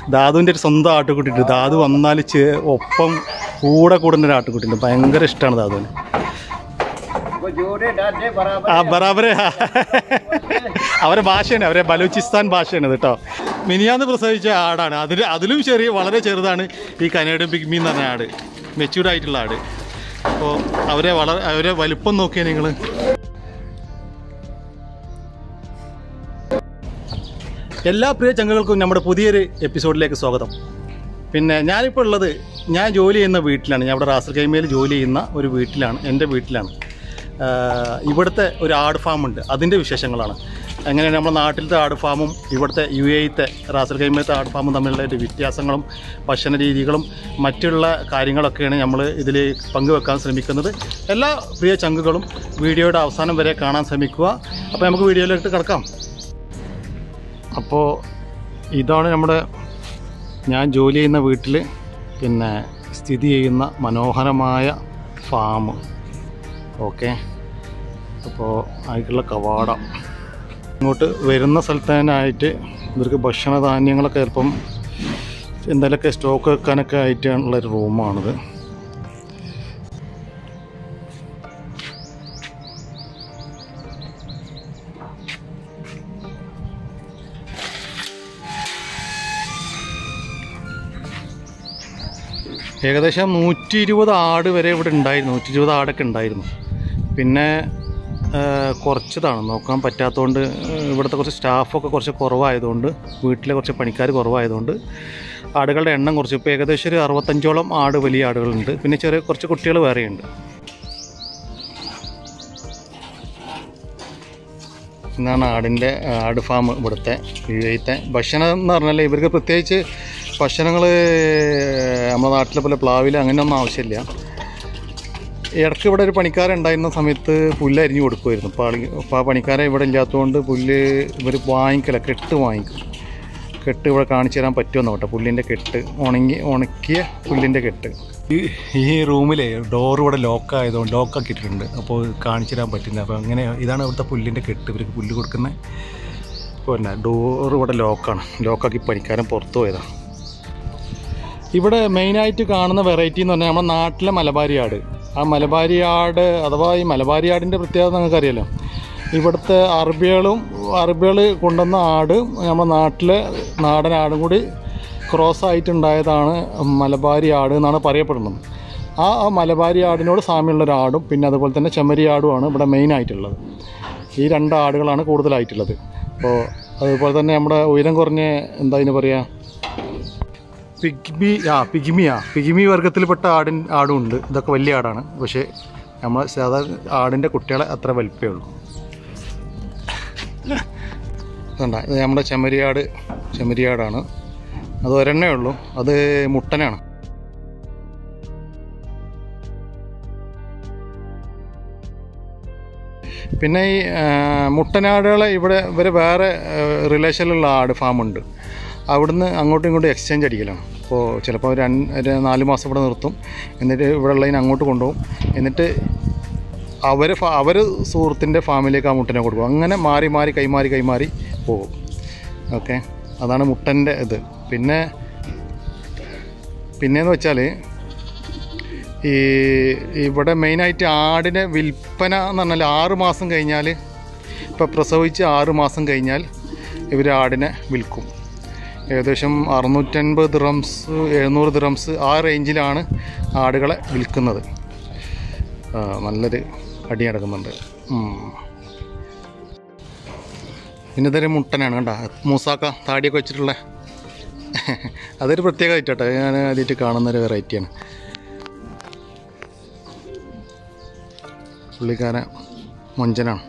ദാദുവിൻ്റെ ഒരു സ്വന്തം ആട്ടുകുട്ടിയുണ്ട് ദാദു വന്നാൽ ചെ ഒപ്പം കൂടെ കൂടുന്ന ഒരു ആട്ടുകുട്ടിയുണ്ട് ഭയങ്കര ഇഷ്ടമാണ് ദാദുവിന് वो जोड़े डाले बराबर ആ ബറാബറെ അവരെ ഭാഷയാണ് അവരെ ബലൂചിസ്ഥാൻ ഭാഷയാണ് ഇത് കേട്ടോ മിനിയാന്ന് പ്രസവിച്ച ആടാണ് അതിൽ അതിലും ചെറിയ വളരെ ചെറുതാണ് ഈ കനേഡിയൻ പിഗ്മി എന്ന് പറഞ്ഞ ആട് മെച്യൂർഡ് ആയിട്ടുള്ള ആട് അപ്പോൾ അവരെ വളരെ അവരെ വലുപ്പം നോക്കിയാൽ നിങ്ങൾ എല്ലാ പ്രിയ ചങ്ങകൾക്കും നമ്മുടെ പുതിയൊരു എപ്പിസോഡിലേക്ക് സ്വാഗതം പിന്നെ ഞാനിപ്പോൾ ഉള്ളത് ഞാൻ ജോലി ചെയ്യുന്ന വീട്ടിലാണ് ഞാൻ ഇവിടെ റാസൽ കൈമയിൽ ജോലി ചെയ്യുന്ന ഒരു വീട്ടിലാണ് എൻ്റെ വീട്ടിലാണ് ആഹ് ഇവിടുത്തെ ഒരു ആട് ഫാം ഉണ്ട് അതിൻ്റെ വിശേഷങ്ങളാണ് എങ്ങനെയാണ് നമ്മുടെ നാട്ടിലത്തെ ആട് ഫാമും ഇവിടുത്തെ യു എത്തെ റാസൽ കൈമയിലത്തെ ആട് ഫാമും തമ്മിലുള്ള ഒരു വ്യത്യാസങ്ങളും ഭക്ഷണ രീതികളും മറ്റുള്ള കാര്യങ്ങളൊക്കെയാണ് നമ്മൾ ഇതിൽ പങ്കുവെക്കാൻ ശ്രമിക്കുന്നത് എല്ലാ പ്രിയ ചങ്കുകളും വീഡിയോയുടെ അവസാനം വരെ കാണാൻ ശ്രമിക്കുക അപ്പോൾ നമുക്ക് വീഡിയോയിലേക്ക് കിടക്കാം അപ്പോൾ ഇതാണ് നമ്മുടെ ഞാൻ ജോലി ചെയ്യുന്ന വീട്ടിൽ പിന്നെ സ്ഥിതി ചെയ്യുന്ന മനോഹരമായ ഫാം ഓക്കെ അപ്പോൾ അതിലേക്കുള്ള കവാടം ഇങ്ങോട്ട് വരുന്ന സ്ഥലത്തതിനായിട്ട് ഇവർക്ക് ഭക്ഷണധാന്യങ്ങളൊക്കെ ചിലപ്പം എന്തെങ്കിലുമൊക്കെ സ്റ്റോക്ക് വെക്കാനൊക്കെ ആയിട്ടുള്ള ഒരു റൂമാണിത് ഏകദേശം നൂറ്റി ഇരുപത് ആട് വരെ ഇവിടെ ഉണ്ടായിരുന്നു നൂറ്റി ഇരുപത് ആടൊക്കെ ഉണ്ടായിരുന്നു പിന്നെ ആ, കുറച്ചതാണ് നോക്കാൻ പറ്റാത്തതുകൊണ്ട് ആ, ഇവിടുത്തെ കുറച്ച് സ്റ്റാഫൊക്കെ കുറച്ച് കുറവായതുകൊണ്ട് വീട്ടിലെ കുറച്ച് പണിക്കാർ കുറവായതുകൊണ്ട് ആടുകളുടെ എണ്ണം കുറച്ച് ഇപ്പോൾ ഏകദേശം ഒരു അറുപത്തഞ്ചോളം ആട് വലിയ ആടുകളുണ്ട് പിന്നെ ചെറിയ കുറച്ച് കുട്ടികൾ വേറെയുണ്ട് എന്നാണ് ആടിൻ്റെ ആട് ഫാം ഇവിടുത്തെ ഇവിടുത്തെ ഭക്ഷണം എന്ന് പറഞ്ഞാൽ ഇവർക്ക് പ്രത്യേകിച്ച് ഭക്ഷണങ്ങൾ നമ്മുടെ നാട്ടിലെ പോലെ പ്ലാവിൽ അങ്ങനെയൊന്നും ആവശ്യമില്ല ഇടയ്ക്ക് ഇവിടെ ഒരു പണിക്കാരുണ്ടായിരുന്ന സമയത്ത് പുല്ല് അരിഞ്ഞു കൊടുക്കുമായിരുന്നു അപ്പോൾ ആളി അപ്പോൾ ആ പണിക്കാരെ ഇവിടെ ഇല്ലാത്തതുകൊണ്ട് പുല്ല് ഇവർ വാങ്ങിക്കല കെട്ട് വാങ്ങിക്കും കെട്ട് ഇവിടെ കാണിച്ചു തരാൻ പറ്റുമെന്ന് കേട്ടോ പുല്ലിൻ്റെ കെട്ട് ഉണങ്ങി ഉണക്കിയ പുല്ലിൻ്റെ കെട്ട് ഈ ഈ റൂമിലെ ഡോർ ഇവിടെ ലോക്ക് ആയതുകൊണ്ട് ലോക്ക് ആക്കിയിട്ടുണ്ട് അപ്പോൾ കാണിച്ചു തരാൻ പറ്റില്ല അപ്പോൾ അങ്ങനെ ഇതാണ് ഇവിടുത്തെ പുല്ലിൻ്റെ കെട്ട് ഇവർക്ക് പുല്ല് കൊടുക്കുന്നത് പിന്നെ ഡോർ ഇവിടെ ലോക്കാണ് ലോക്കാക്കി പണിക്കാരൻ പുറത്തു പോയതാണ് ഇവിടെ മെയിനായിട്ട് കാണുന്ന വെറൈറ്റി എന്ന് പറഞ്ഞാൽ നമ്മുടെ നാട്ടിലെ മലബാരി ആട് ആ മലബാരി ആട് അഥവാ ഈ മലബാരി ആടിൻ്റെ പ്രത്യേകത നിങ്ങൾക്കറിയാലോ ഇവിടുത്തെ അറബികളും അറബികൾ കൊണ്ടുവന്ന ആട് നമ്മുടെ നാട്ടിലെ നാടൻ ആടും കൂടി ക്രോസ് ആയിട്ടുണ്ടായതാണ് മലബാരി ആട് എന്നാണ് പറയപ്പെടുന്നത് ആ ആ മലബാരി ആടിനോട് സാമ്യമുള്ള ഒരു ആടും പിന്നെ അതുപോലെ തന്നെ ചെമ്മരി ആടുമാണ് ഇവിടെ മെയിൻ ആയിട്ടുള്ളത് ഈ രണ്ട് ആടുകളാണ് കൂടുതലായിട്ടുള്ളത് അപ്പോൾ അതുപോലെ തന്നെ നമ്മുടെ ഉയരം കുറഞ്ഞ എന്താ ഇതിന് പറയുക പിഗ്മി ആ പിഗ്മിയാ പിഗ്മി വർഗത്തിൽപ്പെട്ട ആടിൻ ആടും ഉണ്ട് ഇതൊക്കെ വലിയ ആടാണ് പക്ഷേ നമ്മൾ സാധാരണ ആടിൻ്റെ കുട്ടികളെ അത്ര വലിപ്പമേ ഉള്ളൂ കണ്ട ഇത് നമ്മുടെ ചെമ്മരിയാട് ചെമ്മരിയാടാണ് അത് ഒരെണ്ണേ ഉള്ളൂ അത് മുട്ടനാണ് പിന്നെ ഈ ആ, മുട്ടനാടുകളെ ഇവിടെ ഇവർ വേറെ റിലേഷനിലുള്ള ആട് ഫാമുണ്ട് അവിടുന്ന് അങ്ങോട്ടും ഇങ്ങോട്ടും എക്സ്ചേഞ്ച് അടിക്കലാണ് അപ്പോൾ ചിലപ്പോൾ രണ്ട് ഒരു നാല് മാസം ഇവിടെ നിർത്തും എന്നിട്ട് ഇവിടെ ഉള്ളതിന് അങ്ങോട്ട് കൊണ്ടുപോകും എന്നിട്ട് അവർ അവർ സുഹൃത്തിൻ്റെ ഫാമിലേക്ക് ആ മുട്ടനെ കൊടുക്കും അങ്ങനെ മാറി മാറി കൈമാറി കൈമാറി പോകും ഓക്കെ അതാണ് മുട്ടൻ്റെ ഇത് പിന്നെ പിന്നെയെന്ന് വെച്ചാൽ ഈ ഇവിടെ മെയിനായിട്ട് ആടിനെ വിൽപ്പന എന്ന് പറഞ്ഞാൽ ആറ് മാസം കഴിഞ്ഞാൽ ഇപ്പോൾ പ്രസവിച്ച് ആറ് മാസം കഴിഞ്ഞാൽ ഇവർ ആടിനെ വിൽക്കും ഏകദേശം അറുന്നൂറ്റൻപത് ദിറംസ് എഴുന്നൂറ് ദിറംസ് ആ റേഞ്ചിലാണ് ആടുകളെ വിൽക്കുന്നത് ആ, നല്ലൊരു അടി നടക്കുന്നുണ്ട് ഉം. പിന്നെ ഇതൊരു മുട്ടനാണ് കണ്ട മൂസാക്ക താടിയൊക്കെ വെച്ചിട്ടുള്ള അതൊരു പ്രത്യേക ഐറ്റാട്ടോ ഞാൻ ആദ്യമായിട്ട് കാണുന്നൊരു വെറൈറ്റിയാണ് പുള്ളിക്കാരൻ മൊഞ്ചനാണ്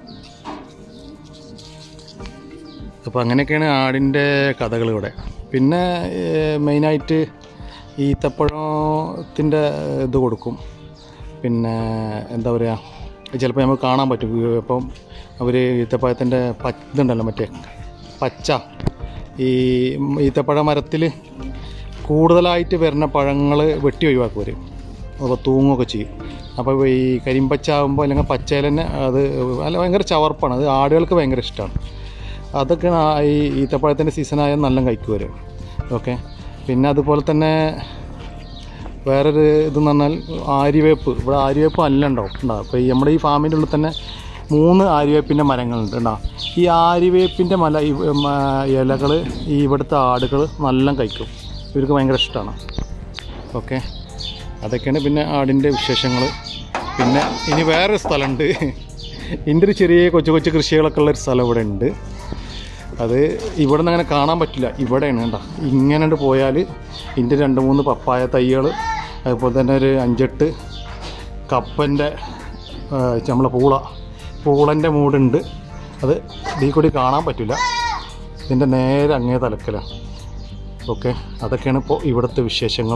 അപ്പോൾ അങ്ങനെയൊക്കെയാണ് ആടിൻ്റെ കഥകൾ ഇവിടെ പിന്നെ ഏഹ്, മെയിനായിട്ട് ഈത്തപ്പഴത്തിൻ്റെ ഇത് കൊടുക്കും പിന്നെ എന്താ പറയുക ചിലപ്പോൾ നമുക്ക് കാണാൻ പറ്റും ഇപ്പം അവർ ഈത്തപ്പഴത്തിൻ്റെ പച്ച ഇതുണ്ടല്ലോ മറ്റേ പച്ച ഈ ഈത്തപ്പഴ മരത്തിൽ കൂടുതലായിട്ട് വരുന്ന പഴങ്ങൾ വെട്ടി ഒഴിവാക്കും അവർ അപ്പോൾ തൂങ്ങുകയൊക്കെ ചെയ്യും അപ്പോൾ ഈ കരിമ്പച്ച ആകുമ്പോൾ അല്ലെങ്കിൽ പച്ചയിൽ തന്നെ അത് അല്ല ഭയങ്കര ചവർപ്പാണ് അത് ആടുകൾക്ക് ഭയങ്കര ഇഷ്ടമാണ് അതൊക്കെ ഈ ഈത്തപ്പഴത്തിൻ്റെ സീസണായാൽ നല്ല കഴിക്കും വരും ഓക്കെ പിന്നെ അതുപോലെ തന്നെ വേറൊരു ഇതെന്ന് പറഞ്ഞാൽ ആര്യവേപ്പ് ഇവിടെ ആര്യവേപ്പ് അല്ല ഉണ്ടാവും ഉണ്ടാവും അപ്പോൾ ഈ നമ്മുടെ ഈ ഫാമിൻ്റെ ഉള്ളിൽ തന്നെ മൂന്ന് ആര്യവേപ്പിൻ്റെ മരങ്ങളുണ്ട് ഉണ്ടാവും ഈ ആര്യവേപ്പിൻ്റെ മല ഇലകൾ ഈ ഇവിടുത്തെ ആടുകൾ നല്ല കഴിക്കും ഇവർക്ക് ഭയങ്കര ഇഷ്ടമാണ് ഓക്കെ അതൊക്കെയാണ് പിന്നെ ആടിൻ്റെ വിശേഷങ്ങൾ പിന്നെ ഇനി വേറൊരു സ്ഥലമുണ്ട് ഇതിൻ്റെ ഒരു ചെറിയ കൊച്ചു കൊച്ചു കൃഷികളൊക്കെ ഉള്ളൊരു സ്ഥലം ഇവിടെ ഉണ്ട് അത് ഇവിടെ നിന്ന് അങ്ങനെ കാണാൻ പറ്റില്ല ഇവിടെയാണ് കേട്ടോ ഇങ്ങനെ പോയാൽ ഇതിൻ്റെ രണ്ട് മൂന്ന് പപ്പായ തൈകൾ അതുപോലെ തന്നെ ഒരു അഞ്ചെട്ട് കപ്പൻ്റെ നമ്മളെ പൂള പൂളൻ്റെ മൂടുണ്ട് അത് ഇതിൽ കൂടി കാണാൻ പറ്റില്ല ഇതിൻ്റെ നേരെ അങ്ങേ തലക്കലാണ് ഓക്കെ അതൊക്കെയാണ് ഇപ്പോൾ ഇവിടുത്തെ വിശേഷങ്ങൾ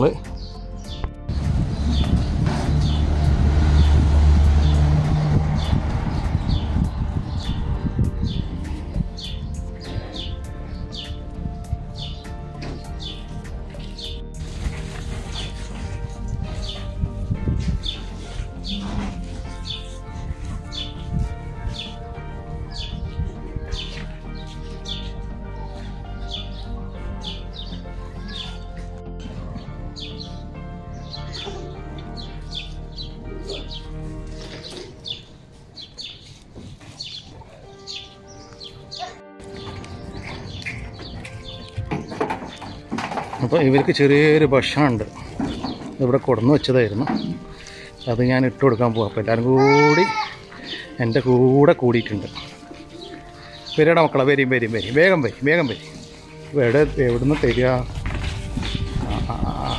അപ്പോൾ ഇവർക്ക് ചെറിയൊരു ഭക്ഷണമുണ്ട് ഇവിടെ കൊടുന്ന് വെച്ചതായിരുന്നു അത് ഞാൻ ഇട്ട് കൊടുക്കാൻ പോവാം അപ്പോൾ എല്ലാവരും കൂടി എൻ്റെ കൂടെ കൂടിയിട്ടുണ്ട് വരികട മക്കളെ വരും വരും വരും വേഗം വരും വേഗം വരും എവിടെ എവിടുന്ന് തരിക ആ, ആ, ആ.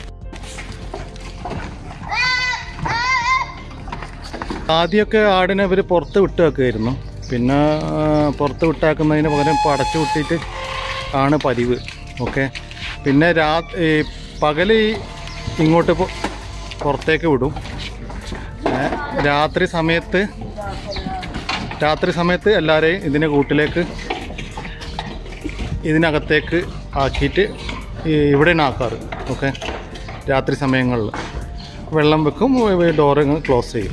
ആദ്യമൊക്കെ ആടിനെ ഇവർ പുറത്ത് വിട്ട് വെക്കുമായിരുന്നു പിന്നെ ആ, പുറത്ത് വിട്ടാക്കുന്നതിന് പകരം ഇപ്പോൾ അടച്ചു വിട്ടിട്ട് ആണ് പതിവ് ഓക്കെ പിന്നെ രാ ഈ പകൽ ഈ ഇങ്ങോട്ട് പു- പുറത്തേക്ക് വിടും ഏ, രാത്രി സമയത്ത് രാത്രി സമയത്ത് എല്ലാവരെയും ഇതിനെ കൂട്ടിലേക്ക് ഇതിനകത്തേക്ക് ആക്കിയിട്ട് ഈ ഇവിടെയാണ് ആക്കാറ് ഓക്കെ രാത്രി സമയങ്ങളിൽ വെള്ളം വെക്കും ഡോറ് ക്ലോസ് ചെയ്യും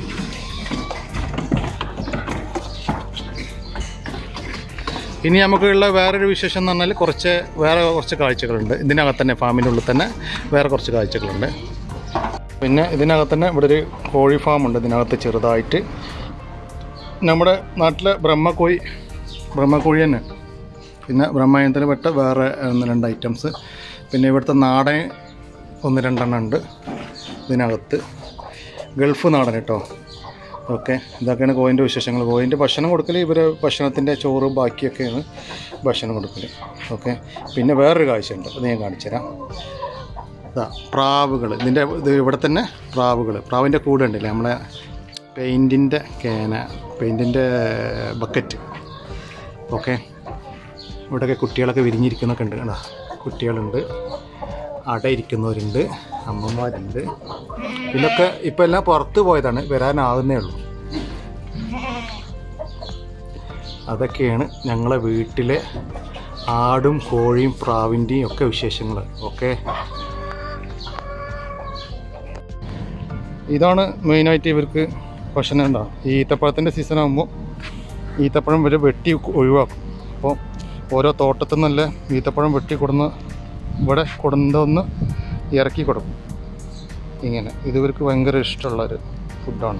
ഇനി നമുക്കുള്ള വേറൊരു വിശേഷം എന്ന് പറഞ്ഞാൽ കുറച്ച് വേറെ കുറച്ച് കാഴ്ചകളുണ്ട് ഇതിനകത്ത് തന്നെ ഫാമിൻ്റെ ഉള്ളിൽ തന്നെ വേറെ കുറച്ച് കാഴ്ചകളുണ്ട് പിന്നെ ഇതിനകത്ത് തന്നെ ഇവിടെ ഒരു കോഴി ഫാമുണ്ട് ഇതിനകത്ത് ചെറുതായിട്ട് നമ്മുടെ നാട്ടിലെ ബ്രഹ്മക്കോഴി ബ്രഹ്മക്കോഴി തന്നെ പിന്നെ ബ്രഹ്മയന്ത്രത്തിൽ പെട്ട വേറെ ഒന്ന് രണ്ട് ഐറ്റംസ് പിന്നെ ഇവിടുത്തെ നാടൻ ഒന്ന് രണ്ടെണ്ണം ഉണ്ട് ഇതിനകത്ത് ഗൾഫ് നാടൻ കേട്ടോ ഓക്കെ ഇതൊക്കെയാണ് കോയിൻ്റെ വിശേഷങ്ങൾ കോയിൻ്റെ ഭക്ഷണം കൊടുക്കൽ ഇവർ ഭക്ഷണത്തിൻ്റെ ചോറ് ബാക്കിയൊക്കെയാണ് ഭക്ഷണം കൊടുക്കൽ ഓക്കെ പിന്നെ വേറൊരു കാഴ്ചയുണ്ട് അത് ഞാൻ കാണിച്ചു തരാം ഇതാ പ്രാവുകൾ ഇതിൻ്റെ ഇത് ഇവിടെ തന്നെ പ്രാവുകൾ പ്രാവിൻ്റെ കൂടെ ഉണ്ടല്ലേ നമ്മളെ പെയിൻറ്റിൻ്റെ കേന പെയിൻറ്റിൻ്റെ ബക്കറ്റ് ഓക്കെ ഇവിടെയൊക്കെ കുട്ടികളൊക്കെ വിരിഞ്ഞിരിക്കുന്നൊക്കെ ഉണ്ട് കേട്ടോ കുട്ടികളുണ്ട് അടയിരിക്കുന്നവരുണ്ട് അമ്മമാരുണ്ട് ഇതൊക്കെ ഇപ്പം എല്ലാം പുറത്ത് പോയതാണ് വരാനാവുന്നേ ഉള്ളൂ അതൊക്കെയാണ് ഞങ്ങളെ വീട്ടിലെ ആടും കോഴിയും പ്രാവിൻ്റെയും ഒക്കെ വിശേഷങ്ങൾ ഓക്കെ ഇതാണ് മെയിനായിട്ട് ഇവർക്ക് ഭക്ഷണം ഉണ്ടാവും ഈ ഈത്തപ്പഴത്തിൻ്റെ സീസൺ ആകുമ്പോൾ ഈത്തപ്പഴം ഇവർ വെട്ടി ഒഴിവാക്കും അപ്പോൾ ഓരോ തോട്ടത്തിൽ നിന്നല്ല ഈത്തപ്പഴം വെട്ടി കൊടുന്ന് ഇവിടെ കൊടുന്നൊന്ന് ഇറക്കി കൊടുക്കും ഇങ്ങനെ ഇത് ഇവർക്ക് ഭയങ്കര ഇഷ്ടമുള്ളൊരു ഫുഡാണ്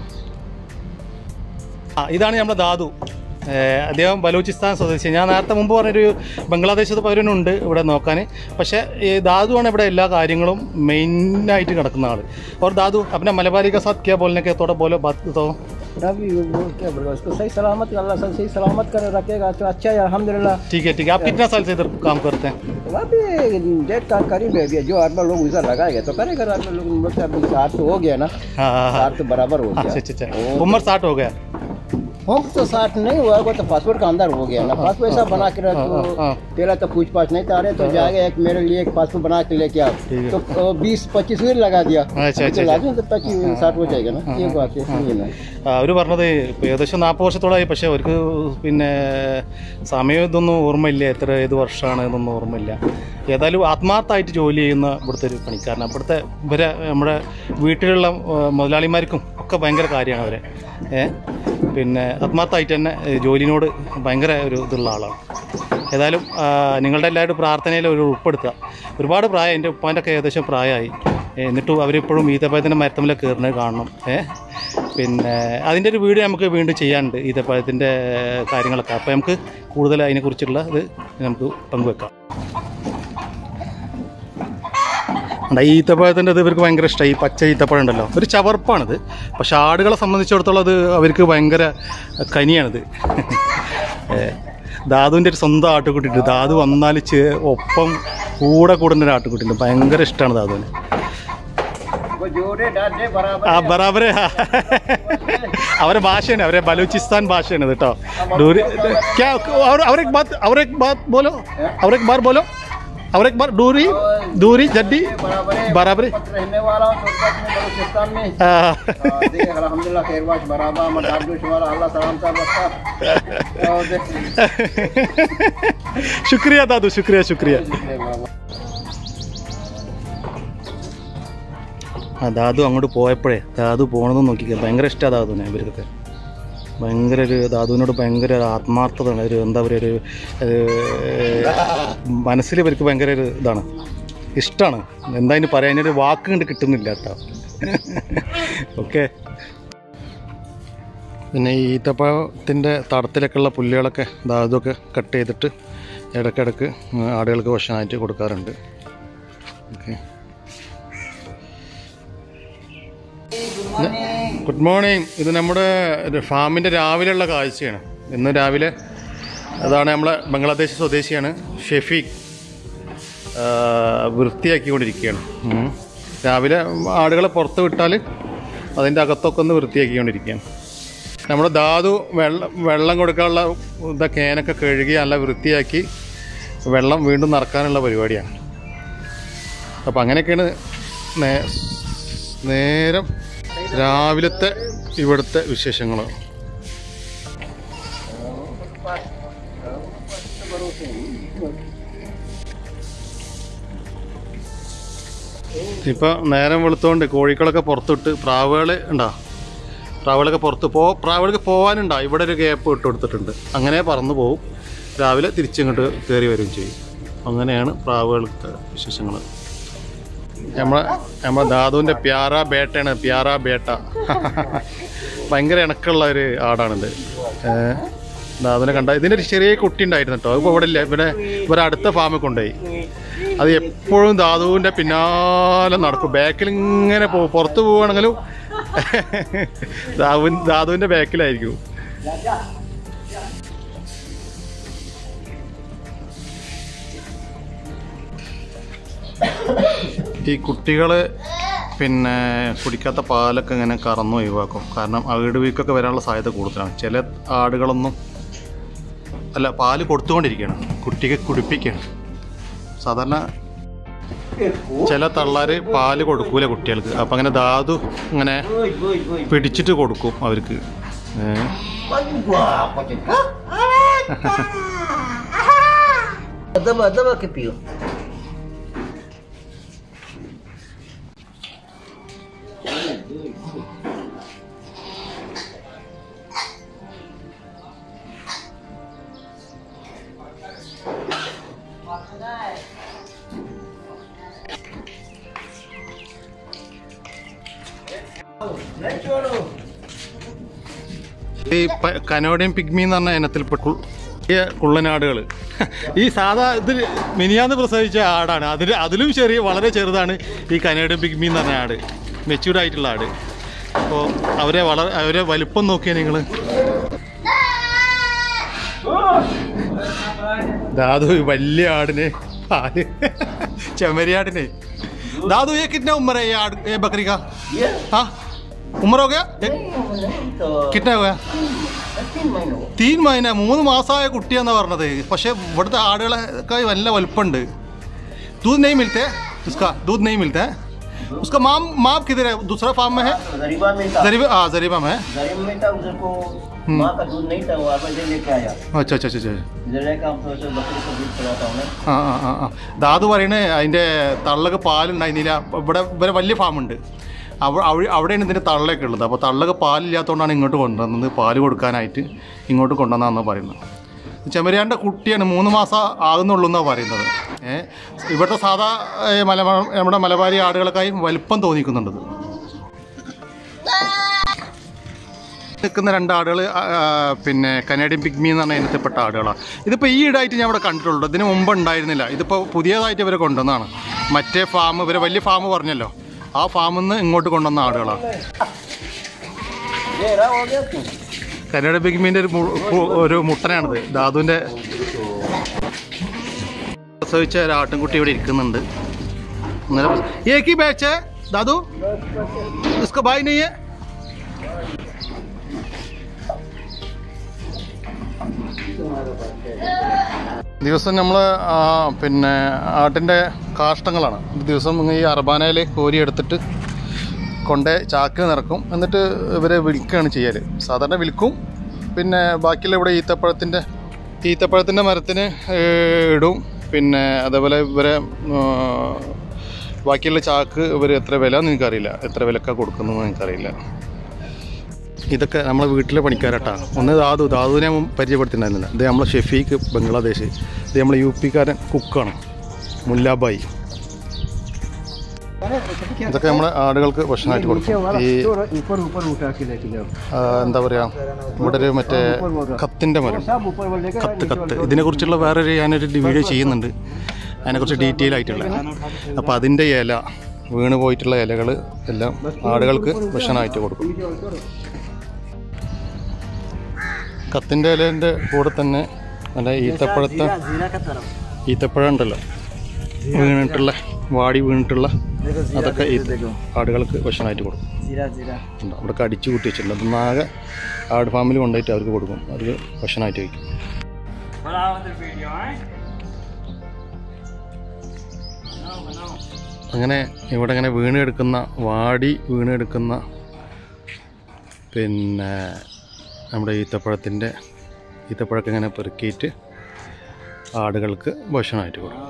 ആ ഇതാണ് നമ്മുടെ ദാദു ഏഹ് അദ്ദേഹം ബലൂചിസ്ഥാൻ സ്വദേശി ഞാൻ നേരത്തെ മുമ്പ് പറഞ്ഞൊരു ബംഗ്ലാദേശത്ത് പൗരനുണ്ട് ഇവിടെ നോക്കാൻ പക്ഷേ ഈ ദാദുവാണ് ഇവിടെ എല്ലാ കാര്യങ്ങളും മെയിനായിട്ട് കിടക്കുന്ന ആൾ और दादू अपने मलबारी के साथ क्या बोलने के थोड़ा बोलो बात तो अभी वो क्या बोलूँ उसको सही सलामत अल्लाह सब सही सलामत कर रखेगा तो अच्छा है अल्हम्दुलिल्लाह ठीक है ठीक है आप कितना साल से इधर काम करते हैं अभी डेट का करीब है अभी जो आदमी लोग उधर लगाएगा तो करेगा आदमी लोग मतलब अभी साठ तो हो गया ना हाँ हाँ हाँ साठ तो बराबर हो अच्छा गया अच्छा अच्छा उम्र साठ हो गया हम तो साठ नहीं हुआ वो तो पासपोर्ट का अंदर हो गया ना पासपोर्ट ऐसा बना के हाँ, रखो हाँ। पहला तो पूछ पाछ नहीं था रहे तो जाएगा एक मेरे लिए एक पासपोर्ट बना के लेके आओ ठीक है। तो बीस पच्चीस भी लगा दिया अच्छा, अभी अच्छा, तो लाजमी तो पच्चीस साठ हो जाएगा ना ये बात है सुनिए ना അവർ പറഞ്ഞത് ഇപ്പം ഏകദേശം നാൽപ്പത് വർഷത്തോളമായി പക്ഷേ അവർക്ക് പിന്നെ സമയം ഇതൊന്നും ഓർമ്മയില്ല എത്ര ഏത് വർഷമാണ് ഇതൊന്നും ഓർമ്മയില്ല ഏതായാലും ആത്മാർത്ഥമായിട്ട് ജോലി ചെയ്യുന്ന ഇവിടുത്തെ ഒരു പണിക്കാരനാണ് ഇവിടുത്തെ ഇവരെ നമ്മുടെ വീട്ടിലുള്ള ആ, മുതലാളിമാർക്കും ഒക്കെ ഭയങ്കര കാര്യമാണ് അവരെ ഏ പിന്നെ ആത്മാർത്ഥമായിട്ട് തന്നെ ഏ, ജോലിനോട് ഭയങ്കര ഒരു ഇതുള്ള ആളാണ് ഏതായാലും ആ, നിങ്ങളുടെ എല്ലാവരും പ്രാർത്ഥനയിൽ ഒരു ഉൾപ്പെടുത്തുക ഒരുപാട് പ്രായം എൻ്റെ ഉപ്പാൻ്റെ ഒക്കെ ഏകദേശം പ്രായമായി എന്നിട്ടും അവരിപ്പോഴും ഈത്തപ്പഴത്തിൻ്റെ മരത്തമ്മിൽ കയറുന്നത് കാണണം ഏ പിന്നെ അതിൻ്റെ ഒരു വീഡിയോ നമുക്ക് വീണ്ടും ചെയ്യാനുണ്ട് ഈത്തപ്പഴത്തിൻ്റെ കാര്യങ്ങളൊക്കെ അപ്പോൾ നമുക്ക് കൂടുതൽ അതിനെക്കുറിച്ചുള്ള ഇത് നമുക്ക് പങ്കുവെക്കാം ഉണ്ട്. ഈ ഈത്തപ്പഴത്തിൻ്റെ ഇത് ഇവർക്ക് ഭയങ്കര ഇഷ്ടമായി ഈ പച്ച ഈത്തപ്പഴം ഉണ്ടല്ലോ ഒരു ചവർപ്പാണിത് പക്ഷെ ആടുകളെ സംബന്ധിച്ചിടത്തോളം അത് അവർക്ക് ഭയങ്കര കനിയാണിത് ഏ, ദാദുവിൻ്റെ ഒരു സ്വന്തം ആട്ടുകുട്ടിയുണ്ട് ദാദു വന്നാൽ ചെ ഒപ്പം കൂടെ കൂടുന്ന ഒരു ആട്ടുകുട്ടിയുണ്ട് ഭയങ്കര ഇഷ്ടമാണ് ദാദുവിന് वो जोड़े डाटे बराबर ആ ബറാബറെ അവരെ ഭാഷയാണ് അവരെ ബലൂചിസ്ഥാൻ ഭാഷയാണ് ഇത് കേട്ടോ ഡൂരി ക്യാ और और एक बात और एक बात बोलो और एक बार बोलो और एक बार दूरी दूरी जड्डी बराबर है बराबरी मत रहने वाला हूँ तुर्कत में बलूचिस्तान में आ, हाँ, देख अल्हम्दुलिल्लाह खैरवाश बराबर मदार वाला अल्लाह सलाम साहब रखा और देख शुक्रिया दादू शुक्रिया शुक्रिया बराबर ആ ദാദു അങ്ങോട്ട് പോയപ്പോഴേ ദാദു പോകണമെന്ന് നോക്കിക്കുക ഭയങ്കര ഇഷ്ടമാണ് ദാദുവിനെ ഇവർക്കൊക്കെ ഭയങ്കര ഒരു ദാദുവിനോട് ഭയങ്കര ഒരു ആത്മാർത്ഥതയാണ് ഒരു എന്താ പറയുക ഒരു ഏഹ്, മനസ്സിൽ ഇവർക്ക് ഭയങ്കര ഒരു ഇതാണ് ഇഷ്ടമാണ് എന്താ അതിന് പറയാൻ അതിനൊരു വാക്ക് കണ്ട് കിട്ടുന്നില്ല കേട്ടോ ഓക്കെ പിന്നെ ഈ ഈത്തപ്പഴത്തിൻ്റെ തടത്തിലൊക്കെയുള്ള പുല്ലുകളൊക്കെ ദാദുവൊക്കെ കട്ട് ചെയ്തിട്ട് ഇടയ്ക്കിടയ്ക്ക് ആടുകൾക്ക് ഭക്ഷണമായിട്ട് കൊടുക്കാറുണ്ട് ഓക്കെ ഗുഡ് മോർണിംഗ് ഇത് നമ്മുടെ ഒരു ഫാമിൻ്റെ രാവിലെയുള്ള കാഴ്ചയാണ് ഇന്ന് രാവിലെ അതാണ് നമ്മളെ ബംഗ്ലാദേശ് സ്വദേശിയാണ് ഷെഫീഖ് ആ, വൃത്തിയാക്കിക്കൊണ്ടിരിക്കുകയാണ് ഉം. രാവിലെ ആടുകളെ പുറത്ത് വിട്ടാൽ അതിൻ്റെ അകത്തൊക്കെ ഒന്ന് വൃത്തിയാക്കിക്കൊണ്ടിരിക്കുകയാണ് നമ്മുടെ ധാതു വെള്ളം വെള്ളം കൊടുക്കാനുള്ള ഇതാ കേനൊക്കെ കഴുകി നല്ല വൃത്തിയാക്കി വെള്ളം വീണ്ടും നിറക്കാനുള്ള പരിപാടിയാണ് അപ്പോൾ അങ്ങനെയൊക്കെയാണ് നേ നേരം രാവിലത്തെ ഇവിടുത്തെ വിശേഷങ്ങൾ ഇപ്പോൾ നേരം വെളുത്തോണ്ട് കോഴികളൊക്കെ പുറത്തിട്ട് പ്രാവുകൾ ഉണ്ടോ പ്രാവുകളൊക്കെ പുറത്ത് പോ പ്രാവുകൾക്ക് പോകാനുണ്ടോ ഇവിടെ ഒരു ഗ്യാപ്പ് ഇട്ട് കൊടുത്തിട്ടുണ്ട് അങ്ങനെ പറന്നു പോവും രാവിലെ തിരിച്ചിങ്ങോട്ട് കയറി വരികയും ചെയ്യും അങ്ങനെയാണ് പ്രാവുകൾക്ക് വിശേഷങ്ങൾ നമ്മളെ നമ്മളെ ധാതുവിൻ്റെ പ്യാറ ബേട്ടയാണ് പ്യാറ ബേട്ട ഭയങ്കര ഇണക്കമുള്ള ഒരു ആടാണിത് ഏഹ് ധാതുവിനെ കണ്ട ഇതിൻ്റെ ഒരു ചെറിയ കുട്ടി ഉണ്ടായിരുന്നു കേട്ടോ ഇപ്പോൾ ഇവിടെ ഇല്ല ഇവിടെ ഇവിടെ അടുത്ത ഫാമിൽ കൊണ്ടുപോയി അത് എപ്പോഴും ധാതുവിൻ്റെ പിന്നാലെ നടക്കും ബാക്കിൽ ഇങ്ങനെ പോകും പുറത്ത് പോവുകയാണെങ്കിലും ധാതു ധാതുവിൻ്റെ ബാക്കിലായിരിക്കും ഈ കുട്ടികൾ പിന്നെ കുടിക്കാത്ത പാലൊക്കെ ഇങ്ങനെ കറന്ന് ഒഴിവാക്കും കാരണം അകിട് വീക്കൊക്കെ വരാനുള്ള സാധ്യത കൂടുതലാണ് ചില ആടുകളൊന്നും അല്ല പാല് കൊടുത്തുകൊണ്ടിരിക്കുകയാണ് കുട്ടിക്ക് കുടിപ്പിക്കുകയാണ് സാധാരണ ചില തള്ളാർ പാല് കൊടുക്കൂല കുട്ടികൾക്ക് അപ്പം അങ്ങനെ ധാതു ഇങ്ങനെ Ui, ui, ui. പിടിച്ചിട്ട് കൊടുക്കും അവർക്ക് ഏ. Aduh, apa sih? Dama, dama ke piyo. ഈ പ- കനോഡിയൻ പിഗ്മി എന്ന് പറഞ്ഞ ഇനത്തിൽപ്പെട്ട കു- ചെറിയ കുള്ളനാടുകൾ ഈ സാധാ ഇത് മിനിയാന്ന് പ്രസവിച്ച ആടാണ് അതിൽ അതിലും ചെറിയ വളരെ ചെറുതാണ് ഈ കനോഡിയൻ പിഗ്മി എന്ന് പറഞ്ഞ ആട് മെച്യൂർഡ് ആയിട്ടുള്ള ആട് അപ്പോൾ അവരെ വളരെ അവരെ വലുപ്പം നോക്കിയാൽ നിങ്ങൾ ദാദു ഈ വലിയ ആടിനെ പാല് ചെമ്മരിയാടിനെ ദാദു ये कितना उम्र है ये आड़ ये बकरी का Iya. हाँ उम्र हो गया ये Itu. कितना हो गया Tin main lo. തീൻ മൈന മൂന്ന് മാസമായ കുട്ടിയാന്നാ പറഞ്ഞത് പക്ഷെ ഇവിടുത്തെ ആടുകളൊക്കെ നല്ല വലുപ്പമുണ്ട് दूध नहीं मिलते उसका दूध नहीं मिलता है उसका माम माप किधर है दूसरा फार्म में है Zariba में था जरीबा हाँ जरीबा में है जरीब में था उधर को हम्म। माँ का दूध नहीं था वो आप इधर लेके आया अच्छा अच्छा अच्छा अच्छा इधर लेकर हम थोड़ा सा बकरी को दूध पिलाता हूँ मैं ആ ആ ആ ആ ദാദു പറയണേ അതിൻ്റെ തള്ളക്ക് പാലുണ്ടായിരുന്നില്ല ഇവിടെ ഇവിടെ വലിയ ഫാമുണ്ട് അവ അവ- അവിടെയാണ് ഇതിൻ്റെ തള്ളയൊക്കെ ഉള്ളത് അപ്പോൾ തള്ളക്ക് പാലില്ലാത്തതുകൊണ്ടാണ് ഇങ്ങോട്ട് കൊണ്ടുവന്നത് പാല് കൊടുക്കാനായിട്ട് ഇങ്ങോട്ട് കൊണ്ടുവന്നതെന്ന് പറയുന്നത് ചെമ്മരിയാൻ്റെ കുട്ടിയാണ് മൂന്ന് മാസം ആകുന്നുള്ളൂ എന്നാണ് പറയുന്നത് ഏ ഇവിടുത്തെ സാധാ ഏ, മല നമ്മുടെ മലബാരി ആടുകളൊക്കെയും വലിപ്പം തോന്നിക്കുന്നുണ്ട് ഇത്. നിൽക്കുന്ന രണ്ട് ആടുകൾ പിന്നെ കനേഡിയൻ പിഗ്മി എന്ന് പറഞ്ഞ ഇനത്തിൽപ്പെട്ട ആടുകളാണ് ഇതിപ്പോൾ ഈ ഇടായിട്ട് ഞാൻ ഇവിടെ കണ്ടിട്ടുള്ളൂ ഇതിന് മുമ്പ് ഉണ്ടായിരുന്നില്ല ഇതിപ്പോൾ പുതിയതായിട്ട് ഇവരെ കൊണ്ടുവന്നതാണ് മറ്റേ ഫാം ഇവരെ വലിയ ഫാം പറഞ്ഞല്ലോ ആ ഫാമിൽ നിന്ന് ഇങ്ങോട്ട് കൊണ്ടുവന്ന ആടുകളാണ് ये रहा हो गया तू കനേഡിയൻ പിഗ്മീൻ്റെ ഒരു മു- പു- ഒരു മുട്ടനാണിത് ദാദുവിൻ്റെ പ്രസവിച്ച ഒരു ആട്ടിൻകുട്ടി ഇവിടെ ഇരിക്കുന്നുണ്ട് അന്നേരം ഏക്ക് ബാച്ച് ദാദു इसका भाई नहीं है ദിവസം നമ്മൾ പിന്നെ ആട്ടിൻ്റെ കാഷ്ടങ്ങളാണ് ഇത് ദിവസം ഈ അർബാനയിൽ കോരി എടുത്തിട്ട് കൊണ്ട് ചാക്കിൽ നിറക്കും എന്നിട്ട് ഇവരെ വിൽക്കുകയാണ് ചെയ്യൽ സാധാരണ വിൽക്കും പിന്നെ ബാക്കിയുള്ള ഇവിടെ ഈത്തപ്പഴത്തിൻ്റെ ഈത്തപ്പഴത്തിൻ്റെ മരത്തിന് ഏഹ്, ഇടും പിന്നെ അതേപോലെ ഇവരെ ആ, ബാക്കിയുള്ള ചാക്ക് ഇവർ എത്ര വില എന്ന് എനിക്കറിയില്ല എത്ര വിലക്ക കൊടുക്കുന്നതെന്ന് എനിക്കറിയില്ല ഇതൊക്കെ നമ്മളെ വീട്ടിലെ പണിക്കാരട്ടാ ഒന്ന് ദാദു ദാദുവിനെ ഞാൻ പരിചയപ്പെടുത്തിയിട്ടുണ്ടായിരുന്നില്ല ഇത് നമ്മളെ ഷെഫീക്ക് ബംഗ്ലാദേശ് ഇത് നമ്മളെ യു പിക്കാരൻ കുക്കാണ് മുല്ലാബായി ഇതൊക്കെ നമ്മുടെ ആടുകൾക്ക് ഭക്ഷണമായിട്ട് കൊടുക്കും ഈ ऊपर ऊपर उठा के लेके जाओ ആ, എന്താ പറയുക ഇവിടെ ഒരു മറ്റേ കത്തിൻ്റെ മരം सब ऊपर वाले लेकर കത്ത് കത്ത് ഇതിനെക്കുറിച്ചുള്ള വേറൊരു ഞാനൊരു വീഡിയോ ചെയ്യുന്നുണ്ട് അതിനെക്കുറിച്ച് ഡീറ്റെയിൽ ആയിട്ടുള്ള അപ്പോൾ അതിൻ്റെ ഇല വീണ് പോയിട്ടുള്ള ഇലകൾ എല്ലാം ആടുകൾക്ക് ഭക്ഷണമായിട്ട് കൊടുക്കും കത്തിൻ്റെ ഇലേൻ്റെ കൂടെ തന്നെ നല്ല ഈത്തപ്പഴത്തെ जीरा का तरफ ഈത്തപ്പഴം ഉണ്ടല്ലോ വീണിട്ടുള്ള വാടി വീണിട്ടുള്ള അതൊക്കെ ഈ ആടുകൾക്ക് ഭക്ഷണമായിട്ട് കൊടുക്കും जीरा जीरा ഉണ്ട് അവിടെ അടിച്ചു കൂട്ടി വെച്ചിട്ടുണ്ട് അതൊന്നാകെ ആട് ഫാമിൽ കൊണ്ടുപോയിട്ട് അവർക്ക് കൊടുക്കും അവർക്ക് ഭക്ഷണമായിട്ട് വയ്ക്കും അങ്ങനെ ഇവിടെ ഇങ്ങനെ വീണെടുക്കുന്ന വാടി വീണെടുക്കുന്ന പിന്നെ നമ്മുടെ ഈത്തപ്പഴത്തിൻ്റെ ഈത്തപ്പഴമൊക്കെ ഇങ്ങനെ പെറുക്കിയിട്ട് ആടുകൾക്ക് ഭക്ഷണമായിട്ട് കൊടുക്കും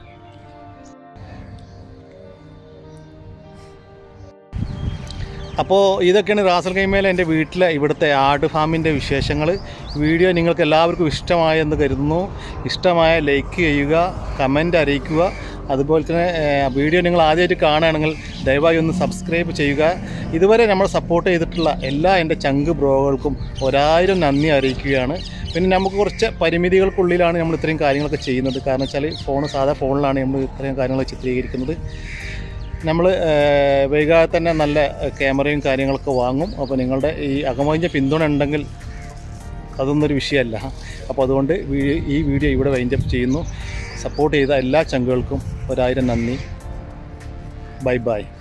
അപ്പോൾ ഇതൊക്കെയാണ് റാസൽ കൈമേലെ എൻ്റെ വീട്ടിലെ ഇവിടുത്തെ ആട് ഫാമിൻ്റെ വിശേഷങ്ങൾ വീഡിയോ നിങ്ങൾക്ക് എല്ലാവർക്കും ഇഷ്ടമായെന്ന് കരുതുന്നു ഇഷ്ടമായ ലൈക്ക് ചെയ്യുക കമൻ്റ് അറിയിക്കുക അതുപോലെ തന്നെ ഏഹ്, വീഡിയോ നിങ്ങൾ ആദ്യമായിട്ട് കാണുകയാണെങ്കിൽ ദയവായി ഒന്ന് സബ്സ്ക്രൈബ് ചെയ്യുക ഇതുവരെ നമ്മൾ സപ്പോർട്ട് ചെയ്തിട്ടുള്ള എല്ലാ എൻ്റെ ചങ്ക് ബ്രോകൾക്കും ഒരായിരം നന്ദി അറിയിക്കുകയാണ് പിന്നെ നമുക്ക് കുറച്ച് പരിമിതികൾക്കുള്ളിലാണ് നമ്മൾ ഇത്രയും കാര്യങ്ങളൊക്കെ ചെയ്യുന്നത് കാരണം വെച്ചാൽ ഫോൺ സാധാ ഫോണിലാണ് നമ്മൾ ഇത്രയും കാര്യങ്ങൾ ചിത്രീകരിക്കുന്നത് നമ്മൾ വൈകാതെ തന്നെ നല്ല ക്യാമറയും കാര്യങ്ങളൊക്കെ വാങ്ങും അപ്പോൾ നിങ്ങളുടെ ഈ അകമഴിഞ്ഞ പിന്തുണ ഉണ്ടെങ്കിൽ അതൊന്നും ഒരു വിഷയമല്ല അപ്പോൾ അതുകൊണ്ട് വീ- ഈ വീഡിയോ ഇവിടെ വൈൻഡപ്പ് ചെയ്യുന്നു സപ്പോർട്ട് ചെയ്ത എല്ലാ ചങ്കുകൾക്കും ഒരായിരം നന്ദി ബൈ ബൈ